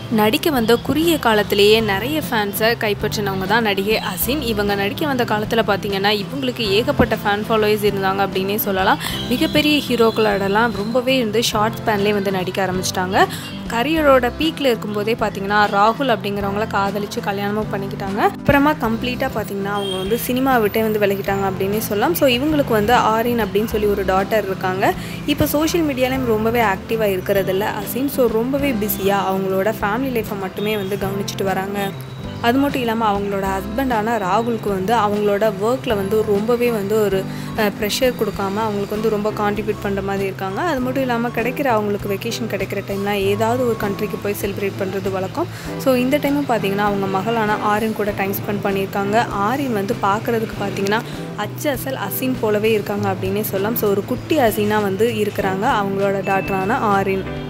நடிக்க வந்த குறுகிய காலத்திலேயே நிறைய ஃபேன்ஸை கைப்பற்றினவங்க தான் நடிகை அசின் இவங்க நடிக்க வந்த காலத்தில் பார்த்தீங்கன்னா இவங்களுக்கு ஏகப்பட்ட ஃபேன் ஃபாலோவர்ஸ் இருந்தாங்க அப்படின்னே சொல்லலாம் மிகப்பெரிய ஹீரோக்களோடலாம் ரொம்பவே வந்து ஷார்ட் ஸ்பேன்லேயே வந்து நடிக்க ஆரம்பிச்சிட்டாங்க கரியரோட பீக்கில் இருக்கும்போதே பார்த்தீங்கன்னா ராகுல் அப்படிங்கிறவங்கள காதலிச்சு கல்யாணமும் பண்ணிக்கிட்டாங்க அப்புறமா கம்ப்ளீட்டாக பார்த்தீங்கன்னா அவங்க வந்து சினிமா விட்டே வந்து விலகிட்டாங்க அப்படின்னே சொல்லலாம் ஸோ இவங்களுக்கு வந்து ஆரின் அப்படின்னு சொல்லி ஒரு டாட்டர் இருக்காங்க இப்போ சோஷியல் மீடியாலையும் ரொம்பவே ஆக்டிவாக இருக்கிறதில்ல அசின் ஸோ ரொம்பவே பிஸியாக அவங்களோட ஃபேமிலி லைஃப்பை மட்டுமே வந்து கவனிச்சிட்டு வராங்க அது மட்டும் இல்லாமல் அவங்களோட ஹஸ்பண்டான ராகுலுக்கு வந்து அவங்களோட ஒர்க்கில் வந்து ரொம்பவே வந்து ஒரு ப்ரெஷர் கொடுக்காம அவங்களுக்கு வந்து ரொம்ப கான்ட்ரிபியூட் பண்ணுற மாதிரி இருக்காங்க அது மட்டும் இல்லாமல் கிடைக்கிற அவங்களுக்கு வெக்கேஷன் கிடைக்கிற டைம்லாம் ஏதாவது ஒரு கண்ட்ரிக்கு போய் செலிப்ரேட் பண்ணுறது வழக்கம் ஸோ இந்த டைமும் பார்த்தீங்கன்னா அவங்க மகளான ஆரின் கூட டைம் ஸ்பெண்ட் பண்ணியிருக்காங்க ஆரின் வந்து பார்க்குறதுக்கு பார்த்தீங்கன்னா அச்சு அசல் அசின் போலவே இருக்காங்க அப்படின்னே சொல்லலாம் ஸோ ஒரு குட்டி அசீனாக வந்து இருக்கிறாங்க அவங்களோட டாக்டரான ஆரின்